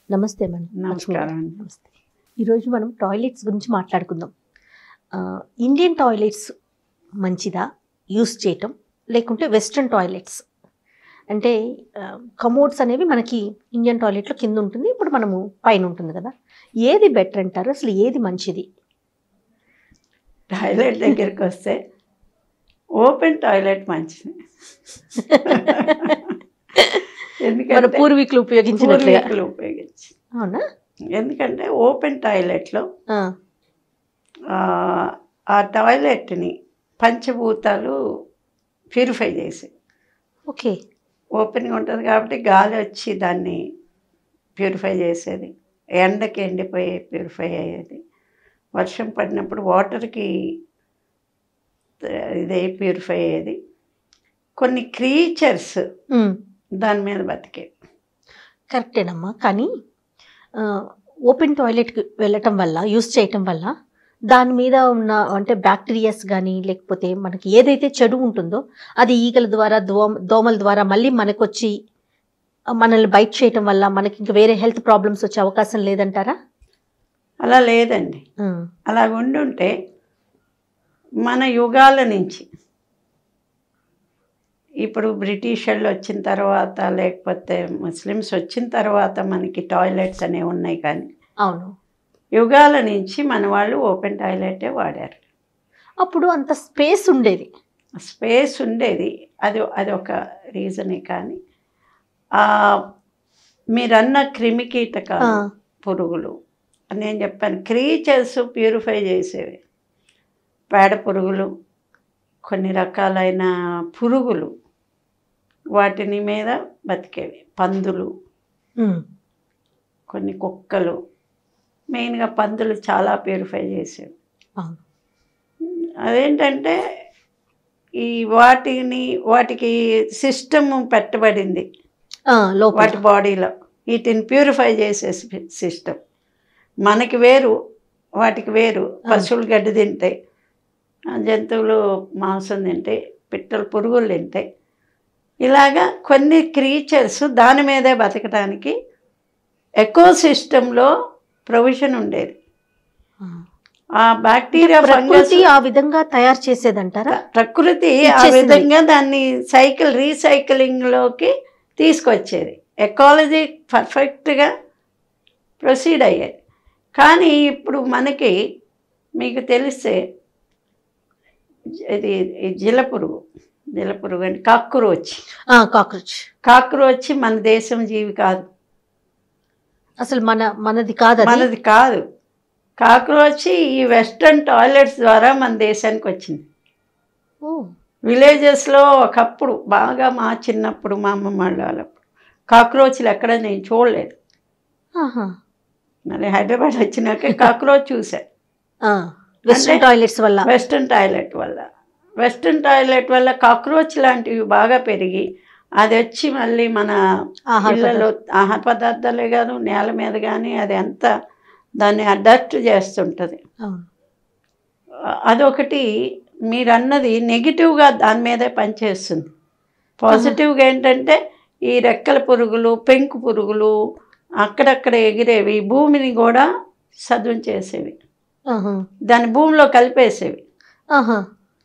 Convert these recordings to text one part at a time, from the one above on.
నమస్తే మేడం నమస్కారం అండి. నమస్తే ఈరోజు మనం టాయిలెట్స్ గురించి మాట్లాడుకుందాం ఆ, ఇండియన్ టాయిలెట్స్ మంచిదా యూస్ చేయటం లేకుంటే వెస్ట్రన్ టాయిలెట్స్ అంటే కమోడ్స్ అనేవి మనకి ఇండియన్ టాయిలెట్లో కింద ఉంటుంది ఇప్పుడు మనము పైన ఉంటుంది కదా ఏది బెటర్ అంటారు అసలు ఏది మంచిది టాయిలెట్ దగ్గరికి వస్తే ఓపెన్ టాయిలెట్ మంచిది మన ఎందుకంటే పూర్వీకులు ఉపయోగించినట్లుగా పూర్వీకులు ఉపయోగించి అవునా ఎందుకంటే ఓపెన్ టాయిలెట్లో ఆ, ఆ, ఆ టాయిలెట్ని పంచభూతాలు ప్యూరిఫై చేసి ఓకే ఓపెన్గా ఉంటుంది కాబట్టి గాలి వచ్చి దాన్ని ప్యూరిఫై చేసేది ఎండకి ఎండిపోయి ప్యూరిఫై అయ్యేది వర్షం పడినప్పుడు వాటర్కి ఇదే ప్యూరిఫై అయ్యేది కొన్ని క్రీచర్స్ ఉమ్. దాని మీద బతికేవి కరెక్టేనమ్మా కానీ ఆ, ఓపెన్ టాయిలెట్కి వెళ్ళటం వల్ల యూస్ చేయటం వల్ల దాని మీద ఉన్న అంటే బ్యాక్టీరియాస్ కానీ లేకపోతే మనకి ఏదైతే చెడు ఉంటుందో అది ఈగల ద్వారా దోమ దోమల ద్వారా మళ్ళీ మనకు వచ్చి ఆ, మనల్ని బైట్ చేయటం వల్ల మనకి ఇంకా వేరే హెల్త్ ప్రాబ్లమ్స్ వచ్చే అవకాశం లేదంటారా అలా లేదండి ఉమ్, అలా ఉండుంటే మన యుగాల నుంచి ఇప్పుడు బ్రిటిష్ వాళ్ళు వచ్చిన తర్వాత లేకపోతే ముస్లిమ్స్ వచ్చిన తర్వాత మనకి టాయిలెట్స్ అనేవి ఉన్నాయి కానీ అవును యుగాల నుంచి మన వాళ్ళు ఓపెన్ టాయిలెటే వాడారు అప్పుడు అంత స్పేస్ ఉండేది స్పేస్ ఉండేది అది అది ఒక రీజనే కానీ ఆ, మీరన్న క్రిమి కీటకాలు ఆ. పురుగులు నేను చెప్పాను క్రీచర్స్ ప్యూరిఫై చేసేవి పేడ పురుగులు కొన్ని రకాలైన పురుగులు వాటిని మీద బతికేవి పందులు ఉమ్, కొన్ని కుక్కలు మెయిన్గా పందులు చాలా ప్యూరిఫై చేసేవి అవును అదేంటంటే ఈ వాటిని వాటికి సిస్టమ్ పెట్టబడింది ఆ, లోపల వాటి బాడీలో వీటిని ప్యూరిఫై చేసే సిస్టమ్ మనకి వేరు వాటికి వేరు పశువులు గడ్డి తింటాయి ఆ, జంతువులు మాంసం తింటాయి పిట్టలు పురుగులు తింటాయి ఇలాగా కొన్ని క్రీచర్స్ దాని మీదే బతకడానికి ఎకో సిస్టంలో ప్రొవిజన్ ఉండేది ఆ. ఆ బ్యాక్టీరియా ఫంగస్ ప్రకృతి ఆ విధంగా తయారు చేసేదంటారా ప్రకృతి ఆ ఇచ్చేసింది. విధంగా దాన్ని సైకిల్ రీసైక్లింగ్లోకి తీసుకొచ్చేది ఎకాలజీ పర్ఫెక్ట్గా ప్రొసీడ్ అయ్యేది కానీ ఇప్పుడు మనకి మీకు తెలిస్తే ఇది ఈ జిల పురుగు జిల పురుగు అంటే కాక్రోచ్ కాక్రోచ్ కాక్రోచ్ మన దేశం జీవి కాదు అసలు మన మనది కాదు అది. మనది కాదు కాక్రోచ్ ఈ వెస్ట్రన్ టాయిలెట్స్ ద్వారా మన దేశానికి వచ్చింది ఓ విలేజెస్లో ఒకప్పుడు బాగా మా చిన్నప్పుడు మా అమ్మమ్మ వాళ్ళ వాళ్ళప్పుడు కాక్రోచ్లు ఎక్కడ నేను చూడలేదు ఆహా. మళ్ళీ హైదరాబాద్ వచ్చినాక కాక్రోచ్ చూసా ఆ, వెస్ట్రన్ అంటే- టాయిలెట్స్ వల్ల వెస్ట్రన్ టాయిలెట్ వల్ల వెస్ట్రన్ టాయిలెట్ వల్ల కాక్రోచ్ లాంటివి బాగా పెరిగి అది వచ్చి మళ్ళీ మన ఆహార ఇళ్ళలో ఆహార పదార్థాలే కాదు నేల మీద కానీ అది అంతా దాన్ని అడప్ట్ చేస్తుంటుంది అవును. అదొకటి మీరు అన్నది నెగిటివ్గా దాని మీదే పనిచేస్తుంది పాజిటివ్గా ఏంటంటే ఈ రెక్కల పురుగులు పెంకు పురుగులు అక్కడక్కడ ఎగిరేవి భూమిని కూడా సదును చేసేవి ఆహా. దాని భూమిలో కలిపేసేవి ఆహా.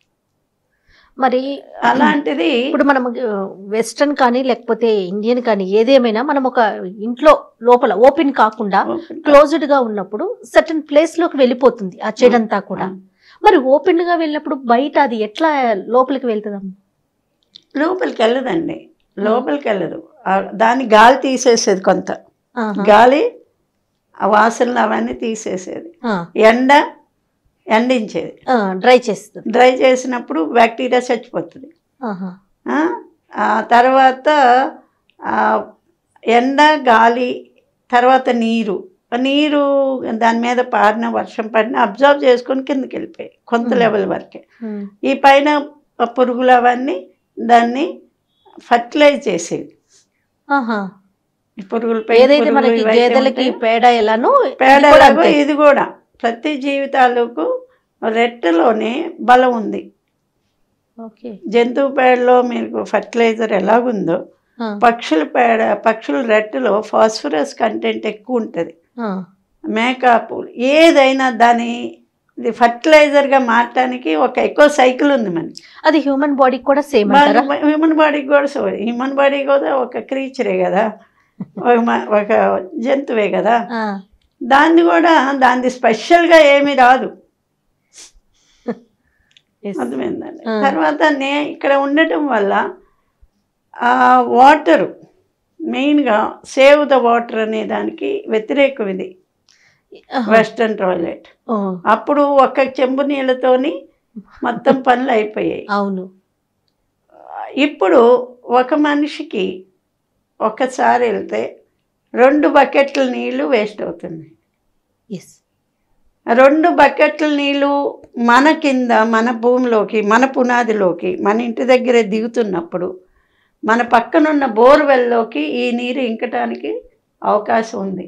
మరి అలాంటిది ఇప్పుడు మనం వెస్ట్రన్ కానీ లేకపోతే ఇండియన్ కానీ ఏదేమైనా మనం ఒక ఇంట్లో లోపల ఓపెన్ కాకుండా క్లోజ్డ్ గా ఉన్నప్పుడు సర్టన్ ప్లేస్ లోకి వెళ్ళిపోతుంది ఆ చెడంతా కూడా మరి ఓపెన్ గా వెళ్ళినప్పుడు బయట అది ఎట్లా లోపలికి వెళ్తుందమ్మా లోపలికి వెళ్ళదండి లోపలికి వెళ్ళదు ఆ దాని గాలి తీసేసేది కొంత ఆహా. గాలి ఆ వాసనలు అవన్నీ తీసేసేది ఆ, ఎండ ఎండించేది ఆ, డ్రై చేస్తుంది డ్రై చేసినప్పుడు బ్యాక్టీరియా చచ్చిపోతుంది ఆహా. ఆ ఆ తర్వాత ఆ ఎండ గాలి తర్వాత నీరు ఆ నీరు దాని మీద పారిన వర్షం పడిన అబ్జర్వ్ చేసుకొని కిందకి వెళ్ళిపోయాయి కొంత Hmm. లెవెల్ వరకే ఉమ్. ఈ పైన పురుగులు అవన్నీ దాన్ని ఫర్టిలైజ్ చేసేవి ఆహా. ఈ పురుగులు పెంకు ఏదైతే పురుగులు మనకి ఇవైతే గేదెలకి ఉంటాయో, పేడ ఎలానో ఇది పేడ కూడా ఎలాగో అంతే. ఇది కూడా ప్రతి జీవితాలకు రెట్టలోనే బలం ఉంది ఓకే జంతువు పేడలో మీకు ఫర్టిలైజర్ ఎలాగుందో ఆ. ఆ, పక్షుల పేడ పక్షుల రెట్టలో ఫాస్ఫరస్ కంటెంట్ ఎక్కువ ఉంటుంది ఆ, మేకప్ ఏదైనా దాని ఇది ఫర్టిలైజర్గా మార్చడానికి ఒక ఎక్కువ సైకిల్ ఉంది మనకి అది హ్యూమన్ బాడీకి కూడా సేమ్ అంటారా హ్యూమన్ బాడీకి కూడా సో హ్యూమన్ బాడీ కూడా ఒక క్రీచరే కదా ఒక మ- ఒక జంతువే కదా ఆ, దాన్ని కూడా దాన్ని స్పెషల్గా ఏమీ రాదు yes. అర్థమైందండి ఆ. తర్వాత నే ఇక్కడ ఉండటం వల్ల ఆ వాటరు మెయిన్గా సేవ్ ద వాటర్ అనే దానికి వ్యతిరేకం ఇది ఆహా. వెస్ట్రన్ టాయిలెట్ ఓ, అప్పుడు ఒక చెంబు నీళ్ళతోని మొత్తం పనులు అయిపోయాయి అవును ఇప్పుడు ఒక మనిషికి ఒకసారి వెళ్తే రెండు బకెట్ల నీళ్లు వేస్ట్ అవుతుంది ఎస్ రెండు బకెట్ల నీళ్లు మన కింద మన భూమిలోకి మన పునాదిలోకి మన ఇంటి దగ్గరే దిగుతున్నప్పుడు మన పక్కనున్న బోర్వెల్లోకి ఈ నీరు ఇంకటానికి అవకాశం ఉంది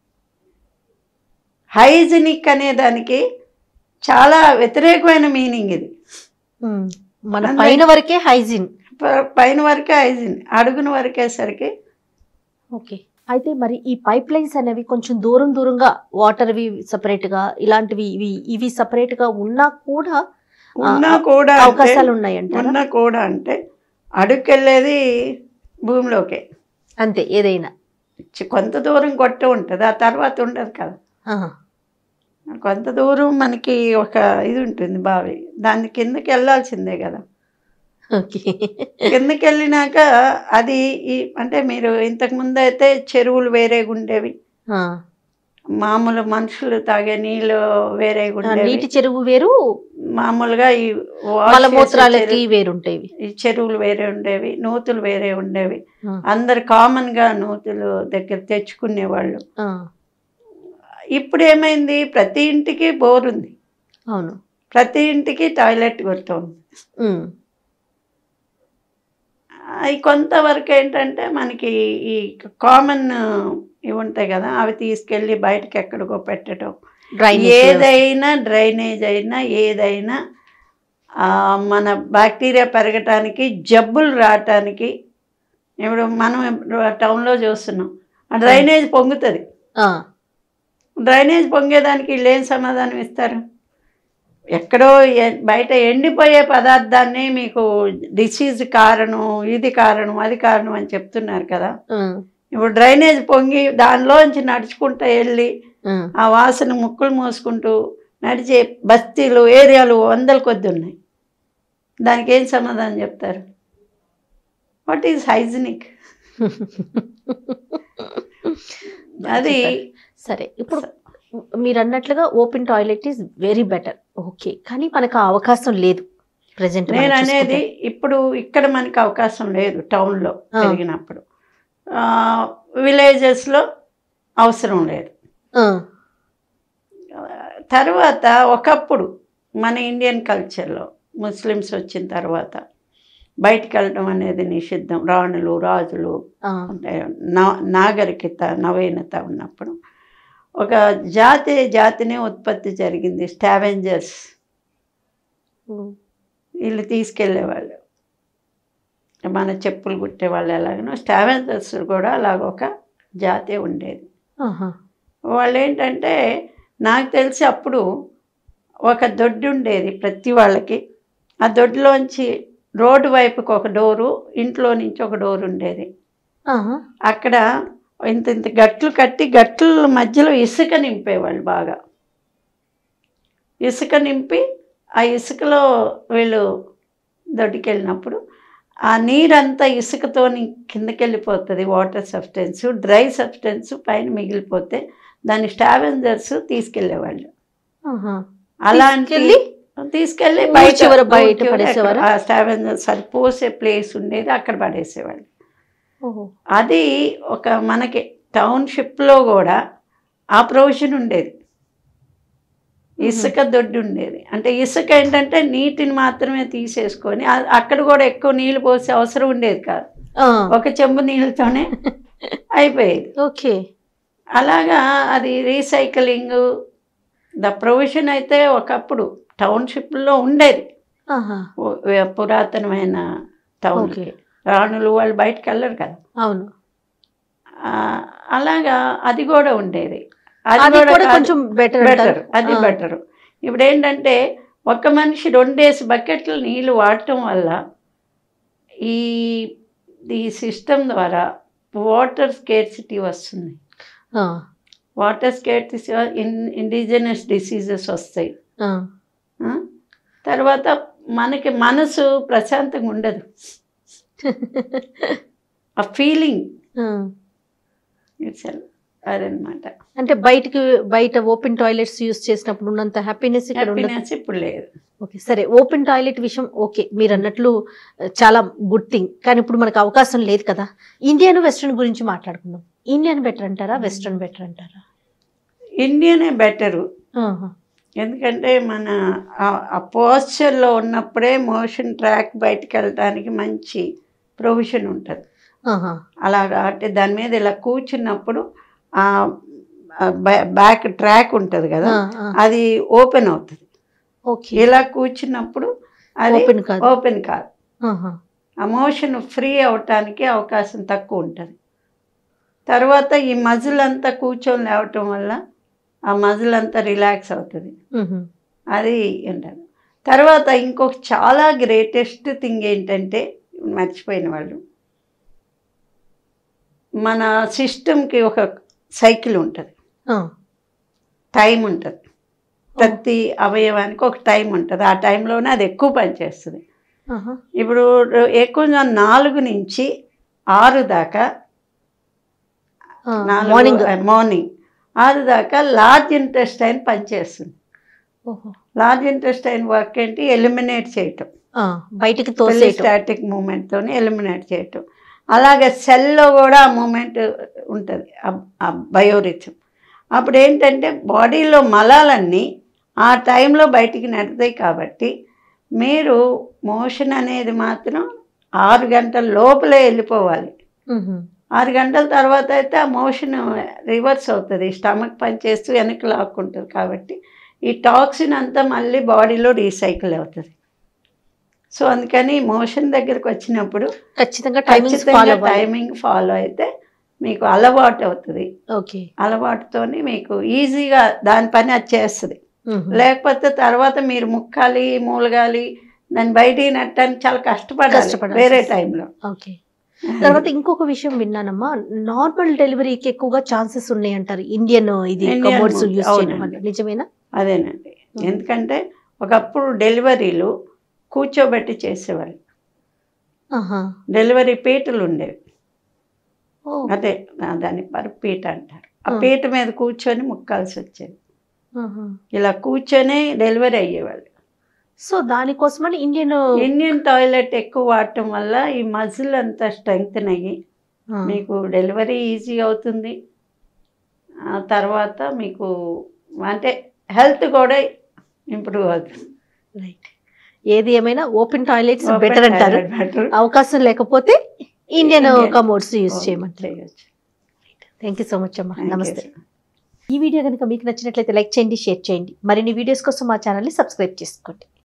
హైజినిక్ అనే దానికి చాలా వ్యతిరేకమైన మీనింగ్ ఇది మన అందులో- పైన వరకే హైజీన్ ప- పైన వరకే హైజిన్ అడుగున వరకేసరికి ఓకే అయితే మరి ఈ పైప్ లైన్స్ అనేవి కొంచెం దూరం దూరంగా వాటర్వి సపరేట్గా ఇలాంటివి ఇవి ఇవి సపరేట్గా ఉన్నా కూడా ఆ, ఉన్నా కూడా అంటే- అవకాశాలు ఉన్నాయి అంటారా ఉన్నా కూడా అంటే అడుక్కెళ్ళేది భూమిలోకే అంతే ఏదైనా చి- కొంత దూరం కొట్ట ఉంటుంది ఆ తర్వాత ఉండదు కదా ఆహా. కొంత దూరం మనకి ఒక ఇది ఉంటుంది బావి దాని కిందకి వెళ్ళాల్సిందే కదా ఓకే కిందకి వెళ్ళినాక అది ఈ అంటే మీరు ఇంతకు ముందు అయితే చెరువులు వేరేగా ఉండేవి ఆ. మామూలు మనుషులు తాగే నీళ్ళు వేరేగా ఆ, ఉండేవి నీటి చెరువు వేరు మామూలుగా ఈ wash చేసే మలమూత్రాలకి చెరువు- వేరుంటాయి ఈ చెరువులు వేరే ఉండేవి నూతులు వేరే ఉండేవి ఆ. అందరు కామన్గా నూతులు దగ్గర తెచ్చుకునేవాళ్ళు ఆ, ఇప్పుడు ఏమైంది ప్రతి ఇంటికి బోర్ ఉంది అవును ప్రతి ఇంటికి టాయిలెట్ గుర్తుంది ఉమ్. అవి కొంతవరకు ఏంటంటే మనకి ఈ కామన్ ఇవి ఉంటాయి కదా అవి తీసుకెళ్ళి బయటకి ఎక్కడికో పెట్టడం డ్రైనేజ్ ఏదైనా డ్రైనేజ్ అయినా ఏదైనా ఆ, మన బ్యాక్టీరియా పెరగటానికి జబ్బులు రావటానికి ఇప్పుడు మనం టౌన్లో చూస్తున్నాం ఆ డ్రైనేజ్ పొంగుతుంది ఆ, డ్రైనేజ్ పొంగేదానికి వీళ్ళు ఏం సమాధానం ఇస్తారు ఎక్కడో ఎ- బయట ఎండిపోయే పదార్థాన్ని మీకు డిసీజ్ కారణం ఇది కారణం అది కారణం అని చెప్తున్నారు కదా ఆ, ఇప్పుడు డ్రైనేజ్ పొంగి దానిలోంచి నడుచుకుంటూ వెళ్ళి ఆ, ఆ వాసన ముక్కులు మూసుకుంటూ నడిచే బస్తీలు ఏరియాలు వందల కొద్ది ఉన్నాయి దానికి ఏం సమాధానం చెప్తారు వాట్ ఈజ్ హైజినిక్ అది సరే ఇప్పుడు మీరు అన్నట్లుగా open toilet is very better okay కానీ మనకు ఆ అవకాశం లేదు ప్రజెంట్ నేను అనేది ఇప్పుడు ఇక్కడ మనకి అవకాశం లేదు టౌన్లో ఆ. పెరిగినప్పుడు విలేజెస్లో అవసరం లేదు తర్వాత ఒకప్పుడు మన ఇండియన్ కల్చర్లో ముస్లిమ్స్ వచ్చిన తర్వాత బయటికి వెళ్ళడం అనేది నిషిద్ధం రాణులు రాజులు అంటే నా నాగరికత నవీనత ఉన్నప్పుడు ఒక జాతి జాతినే ఉత్పత్తి జరిగింది స్టావెంజర్స్ వీళ్ళు తీసుకెళ్ళేవాళ్ళు మన చెప్పులు కుట్టే వాళ్ళు ఎలాగనో స్టావెంజర్స్ కూడా అలాగ ఒక జాతి ఉండేది వాళ్ళు ఏంటంటే నాకు తెలిసి అప్పుడు ఒక దొడ్డి ఉండేది ప్రతి వాళ్ళకి ఆ దొడ్లోంచి రోడ్డు వైపుకి ఒక డోరు ఇంట్లో నుంచి ఒక డోరు ఉండేది అక్కడ ఇంత ఇంత గట్లు కట్టి గట్ల మధ్యలో ఇసుక నింపేవాళ్ళు బాగా ఇసుక నింపి ఆ ఇసుకలో వీళ్ళు దొడ్డికి వెళ్ళినప్పుడు ఆ నీరంతా ఇసుకతో కిందకి వెళ్ళిపోతుంది వాటర్ సబ్స్టెన్స్ డ్రై సబ్స్టెన్స్ పైన మిగిలిపోతే దాన్ని స్టావెంజర్స్ తీసుకెళ్ళేవాళ్ళు అలాంటి తీసుకెళ్ళి? తీసుకెళ్ళి ఊరి బయట చివర బయట ఊరి చివర పడేసేవారా? ఆ స్టావెంజర్స్ అది పోసే ప్లేస్ ఉండేది అక్కడ పడేసేవాళ్ళు అది ఒక మనకి టౌన్షిప్లో కూడా ఆ ప్రొవిజన్ ఉండేది ఇసుక దొడ్డి ఉండేది అంటే ఇసుక ఏంటంటే నీటిని మాత్రమే తీసేసుకొని ఆ- అక్కడ కూడా ఎక్కువ నీళ్ళు పోసే అవసరం ఉండేది కాదు ఒక చెంబు నీళ్ళతోనే అయిపోయేది ఓకే అలాగా అది రీసైక్లింగ్ ద ప్రొవిజన్ అయితే ఒకప్పుడు టౌన్షిప్లో ఉండేది ఓ- పురాతనమైన టౌన్ ఓకే రాణులు వాళ్ళు బయటకు వెళ్ళరు కదా అవును ఆ, అలాగా అది కూడా ఉండేది అది కూడా కాదు. కొంచెం బెటర్ బెటర్ అది బెటర్ ఇప్పుడు ఏంటంటే ఒక మనిషి రెండేసి బకెట్లు నీళ్ళు వాడటం వల్ల ఈ ఈ సిస్టమ్ ద్వారా వాటర్ స్కేర్సిటీ వస్తుంది water scarcity in indigenous diseases వస్తాయి ఆ? తర్వాత మనకి మనసు ప్రశాంతంగా ఉండదు ఆ ఫీలింగ్ ఇట్స్ అదనమాట అంటే బయటికి బయట ఓపెన్ టాయిలెట్స్ యూస్ చేసినప్పుడు ఉన్నంత హ్యాపీనెస్ ఇక్కడ ఉండదు హ్యాపీనెస్ ఇప్పుడు లేదు ఓకే సరే ఓపెన్ టాయిలెట్ విషయం ఓకే మీరు అన్నట్లు ఆ, చాలా గుడ్ థింగ్ కానీ ఇప్పుడు మనకు అవకాశం లేదు కదా ఇండియన్ వెస్ట్రన్ గురించి మాట్లాడుకుందాం ఇండియన్ బెటర్ అంటారా వెస్ట్రన్ బెటర్ అంటారా ఇండియనే బెటరు ఆహా. ఎందుకంటే మన ఆ- ఆ పోస్చర్లో ఉన్నప్పుడే మోషన్ ట్రాక్ బయటకు వెళ్ళటానికి మంచి ప్రొవిజన్ ఉంటుంది ఆహా. అలాగా అంటే దాని మీద ఇలా కూర్చున్నప్పుడు ఆ బ్యాక్ ట్రాక్ ఉంటుంది కదా ఆ, ఆ. అది ఓపెన్ అవుతుంది ఓకే ఇలా కూర్చున్నప్పుడు అది ఓపెన్ కాదు ఓపెన్ కాదు ఆహా. ఆ మోషన్ ఫ్రీ అవటానికి అవకాశం తక్కువ ఉంటుంది తర్వాత ఈ మజిల్ అంతా కూర్చొని లేవటం వల్ల ఆ మజిల్ అంతా రిలాక్స్ అవుతుంది మ్హూ. అది ఉంటుంది తర్వాత ఇంకొక చాలా గ్రేటెస్ట్ థింగ్ ఏంటంటే మర్చిపోయిన వాళ్ళు మన సిస్టమ్కి ఒక సైకిల్ ఉంటుంది ఆ. టైం ఉంటుంది ప్రతి అవయవానికి ఒక టైం ఉంటుంది ఆ టైంలోనే అది ఎక్కువ పనిచేస్తుంది ఆహా. ఇప్పుడు ఎక్కువ నాలుగు నుంచి ఆరు దాకా ఆ, నాలుగు మార్నింగ్ మార్నింగ్ ఆరు దాకా లార్జ్ ఇంటెస్టైన్ పనిచేస్తుంది ఓహో. లార్జ్ ఇంటెస్టైన్ వర్క్ ఏంటి ఎలిమినేట్ చేయటం ఆ, బయటికి తోసేయటం స్టాటిక్ మూమెంట్తో ఎలిమినేట్ చేయటం అలాగే సెల్లో కూడా ఆ మూమెంట్ ఉంటుంది ఆ బయోరిథం అప్పుడు ఏంటంటే బాడీలో మలాలన్నీ ఆ టైంలో బయటికి నెడతాయి కాబట్టి మీరు మోషన్ అనేది మాత్రం ఆరు గంటల లోపలే వెళ్ళిపోవాలి మ్హూ. ఆరు గంటల తర్వాత అయితే ఆ మోషన్ రివర్స్ అవుతుంది స్టమక్ పనిచేస్తూ వెనక్కి లాక్కుంటుంది కాబట్టి ఈ టాక్సిన్ అంతా మళ్ళీ బాడీలో రీసైకిల్ అవుతుంది సో అందుకని మోషన్ దగ్గరకు వచ్చినప్పుడు ఖచ్చితంగా టైమింగ్స్ ఫాలో ఖచ్చితంగా అవ్వాలి టైమింగ్ ఫాలో అయితే మీకు అలవాటు అవుతుంది ఓకే అలవాటుతోని మీకు ఈజీగా దాని పని అది చేస్తుంది మ్హూ. లేకపోతే తర్వాత మీరు ముక్కాలి మూలగాలి దాన్ని బయటికి నెట్టడానికి చాలా కష్టపడాలి కష్టపడాల్సి వేరే వస్తుంది. టైంలో ఓకే తర్వాత ఇంకొక విషయం విన్నానమ్మా నార్మల్ డెలివరీకి ఎక్కువగా ఛాన్సెస్ ఉన్నాయి అంటారు ఇండియన్ ఇది Indian కమోడ్స్ mode, యూస్ చేయడం అవునండి. వల్ల నిజమేనా అదేనండి Hmm. ఎందుకంటే ఒకప్పుడు డెలివరీలు కూర్చోబెట్టి చేసేవాళ్ళు ఆహా. డెలివరీ పీటలు ఉండేవి ఓ. అదే ఆ దాన్ని పరపీట అంటారు ఆ Hmm. పీట మీద కూర్చొని ముక్కాల్సి వచ్చేది ఆహా. ఇలా కూర్చొని డెలివరీ అయ్యేవాళ్ళు సో దానికోసమని ఇండియన్ ఇండియన్ టాయిలెట్ ఎక్కువ వాడటం వల్ల ఈ మజిల్ అంతా స్ట్రెంగ్త్ అయ్యి ఆ, మీకు డెలివరీ ఈజీ అవుతుంది ఆ తర్వాత మీకు అంటే హెల్త్ కూడా ఇంప్రూవ్ అవుతుంది రైట్ ఏది ఏమైనా ఓపెన్ టాయిలెట్స్ బెటర్ అంటారు బెటర్ అవకాశం లేకపోతే ఇండియన్ Indian. కమోడ్స్ యూస్ చేయమంటారు చేయొచ్చు థ్యాంక్ యూ సో మచ్ అమ్మా Thank you, నమస్తే sir. ఈ వీడియో కనుక మీకు నచ్చినట్లయితే లైక్ చేయండి షేర్ చేయండి మరిన్ని వీడియోస్ కోసం మా ఛానల్ని సబ్స్క్రైబ్ చేసుకోండి